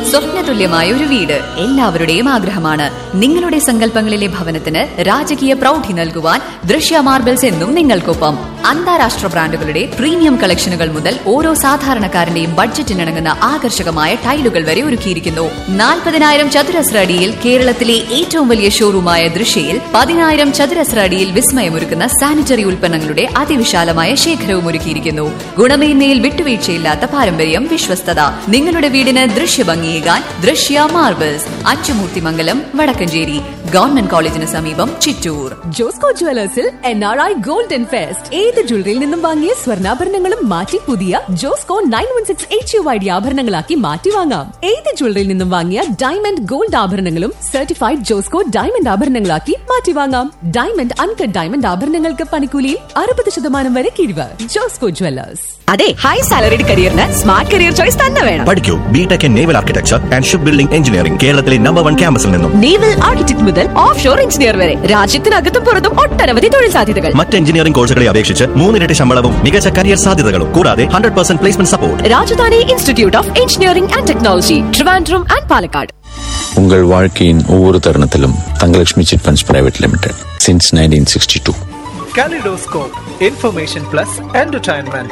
സ്വപ്നതുല്യമായ ഒരു വീട് എല്ലാവരുടെയും ആഗ്രഹമാണ് നിങ്ങളുടെ സങ്കല്പങ്ങളിലെ ഭവനത്തിന് രാജകീയ പ്രൗഢി നൽകുവാൻ ദൃശ്യ മാർബിൾസ് എന്നും നിങ്ങൾക്കൊപ്പം അന്താരാഷ്ട്ര ബ്രാൻഡുകളുടെ പ്രീമിയം കളക്ഷനുകൾ മുതൽ ഓരോ സാധാരണക്കാരന്റെയും ബഡ്ജറ്റിനിണങ്ങുന്ന ആകർഷകമായ ടൈലുകൾ വരെ ഒരുക്കിയിരിക്കുന്നു നാൽപ്പതിനായിരം ചതുരശ്ര അടിയിൽ കേരളത്തിലെ ഏറ്റവും വലിയ ഷോറൂമായ ദൃശ്യയിൽ പതിനായിരം ചതുരശ്ര അടിയിൽ വിസ്മയമൊരുക്കുന്ന സാനിറ്ററി ഉൽപ്പന്നങ്ങളുടെ അതിവിശാലമായ ശേഖരവും ഒരുക്കിയിരിക്കുന്നു ഗുണമേന്മയിൽ വിട്ടുവീഴ്ചയില്ലാത്ത പാരമ്പര്യം വിശ്വസ്തത നിങ്ങളുടെ വീടിന് ദൃശ്യഭംഗിയേകാൻ ദൃശ്യ മാർബിൾസ് അച്ചുമൂർത്തിമംഗലം വടക്കഞ്ചേരി ഗവൺമെന്റ് കോളേജിന് സമീപം ചിറ്റൂർ ജോസ്കോ ജുവലേഴ്സിൽ N R I golden fest ഏത് ജ്വല്ലറിയിൽ നിന്നും വാങ്ങിയ സ്വർണ്ണാഭരണങ്ങളും മാറ്റി പുതിയ Josco nine one six H U I D ആഭരണങ്ങളാക്കി മാറ്റി വാങ്ങാം ഏത് ജ്വല്ലറിയിൽ നിന്നും വാങ്ങിയ ഡയമണ്ട് ഗോൾഡ് ആഭരണങ്ങളും സർട്ടിഫൈഡ് ജോസ്കോ ഡയമണ്ട് ആഭരണങ്ങളാക്കി മാറ്റി വാങ്ങാം ഡയമണ്ട് അൺകട്ട് ഡയമണ്ട് ആഭരണങ്ങൾക്ക് പണിക്കൂലിയിൽ അറുപത് ശതമാനം വരെ കിഴിവ് ജോസ്കോ ജുവലേഴ്സ് അതെ ഹൈ സാലറിഡ് കരിയറിന് സ്മാർട്ട് കരിയർ ചോയ്സ് തന്നെ വേണം പഠിക്കൂ B Tech in naval architecture and ship building engineering കേരളത്തിലെ നമ്പർ വൺ ക്യാമ്പസിൽ നിന്നും നേവൽ ആർക്കിടെക്ട് മുതൽ ഓഫ് ഷോർ എഞ്ചിനീയർ വരെ രാജ്യത്തിനകത്തും പുറത്തും ഒട്ടനവധി തൊഴിൽ സാധ്യതകൾ മറ്റ് എഞ്ചിനീയറിംഗ് കോഴ്സുകളെ അപേക്ഷിച്ച് മൂന്നിരട്ടി ശമ്പളവും മികച്ച കരിയർ സാധ്യതകളും കൂടാതെ hundred percent placement support Rajadhani institute of engineering and technology Trivandrum and Palakkad உங்கள் வாழ்க்கையின் ஒவ்வொரு தருணத்திலும் Thangalakshmi chit funds private limited since nineteen sixty two Kaleidoscope, Information Plus Entertainment.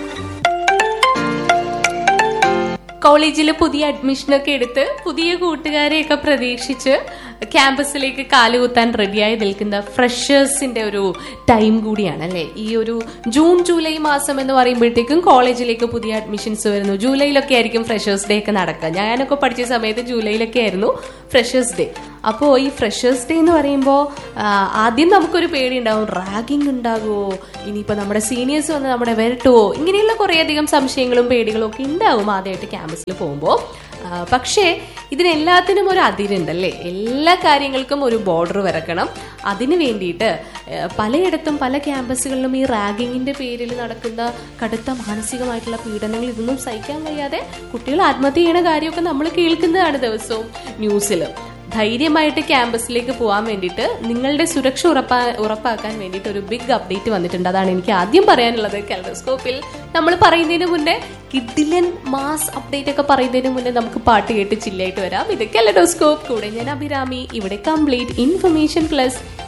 കോളേജിൽ പുതിയ അഡ്മിഷനൊക്കെ എടുത്ത് പുതിയ കൂട്ടുകാരെയൊക്കെ പ്രതീക്ഷിച്ച് ക്യാമ്പസിലേക്ക് കാലുകുത്താൻ റെഡിയായി നിൽക്കുന്ന ഫ്രഷേഴ്സിന്റെ ഒരു ടൈം കൂടിയാണ് അല്ലേ ഈ ഒരു ജൂൺ ജൂലൈ മാസം എന്ന് പറയുമ്പോഴത്തേക്കും കോളേജിലേക്ക് പുതിയ അഡ്മിഷൻസ് വരുന്നു ജൂലൈയിലൊക്കെ ആയിരിക്കും ഫ്രഷേഴ്സ് ഡേ ഒക്കെ നടക്കുക ഞാനൊക്കെ പഠിച്ച സമയത്ത് ജൂലൈയിലൊക്കെ ആയിരുന്നു ഫ്രഷേഴ്സ് ഡേ അപ്പോൾ ഈ ഫ്രഷേഴ്സ് ഡേ എന്ന് പറയുമ്പോൾ ആദ്യം നമുക്കൊരു പേടി ഉണ്ടാവും റാഗിങ് ഉണ്ടാകുമോ ഇനിയിപ്പോൾ നമ്മുടെ സീനിയേഴ്സ് വന്ന് നമ്മുടെ വരട്ടുമോ ഇങ്ങനെയുള്ള കുറേയധികം സംശയങ്ങളും പേടികളും ഒക്കെ ഉണ്ടാവും ആദ്യമായിട്ട് ക്യാമ്പസിൽ പോകുമ്പോൾ പക്ഷേ ഇതിനെല്ലാത്തിനും ഒരു അതിരുണ്ടല്ലേ എല്ലാ കാര്യങ്ങൾക്കും ഒരു ബോർഡർ വരക്കണം അതിന് വേണ്ടിയിട്ട് ആ, പലയിടത്തും പല ക്യാമ്പസുകളിലും ഈ റാഗിങ്ങിന്റെ പേരിൽ നടക്കുന്ന കടുത്ത മാനസികമായിട്ടുള്ള പീഡനങ്ങൾ ഇതൊന്നും സഹിക്കാൻ കഴിയാതെ കുട്ടികൾ ആത്മഹത്യ ചെയ്യണ കാര്യമൊക്കെ നമ്മൾ കേൾക്കുന്നതാണ് ദിവസവും ന്യൂസിൽ ധൈര്യമായിട്ട് ക്യാമ്പസിലേക്ക് പോകാൻ വേണ്ടിയിട്ട് നിങ്ങളുടെ സുരക്ഷ ഉറപ്പാ ഉറപ്പാക്കാൻ വേണ്ടിയിട്ട് ഒരു ബിഗ് അപ്ഡേറ്റ് വന്നിട്ടുണ്ട് അതാണ് എനിക്ക് ആദ്യം പറയാനുള്ളത് കാലഡോസ്കോപ്പിൽ നമ്മൾ പറയുന്നതിന് മുന്നേ കിഡിലൻ മാസ് അപ്ഡേറ്റ് ഒക്കെ പറയുന്നതിന് മുന്നേ നമുക്ക് പാട്ട് കേട്ട് ചില്ലായിട്ട് വരാം ഇത് കാലഡോസ്കോപ്പ് കൂടെ ഞാൻ അഭിരാമി ഇവിടെ കംപ്ലീറ്റ് ഇൻഫർമേഷൻ പ്ലസ്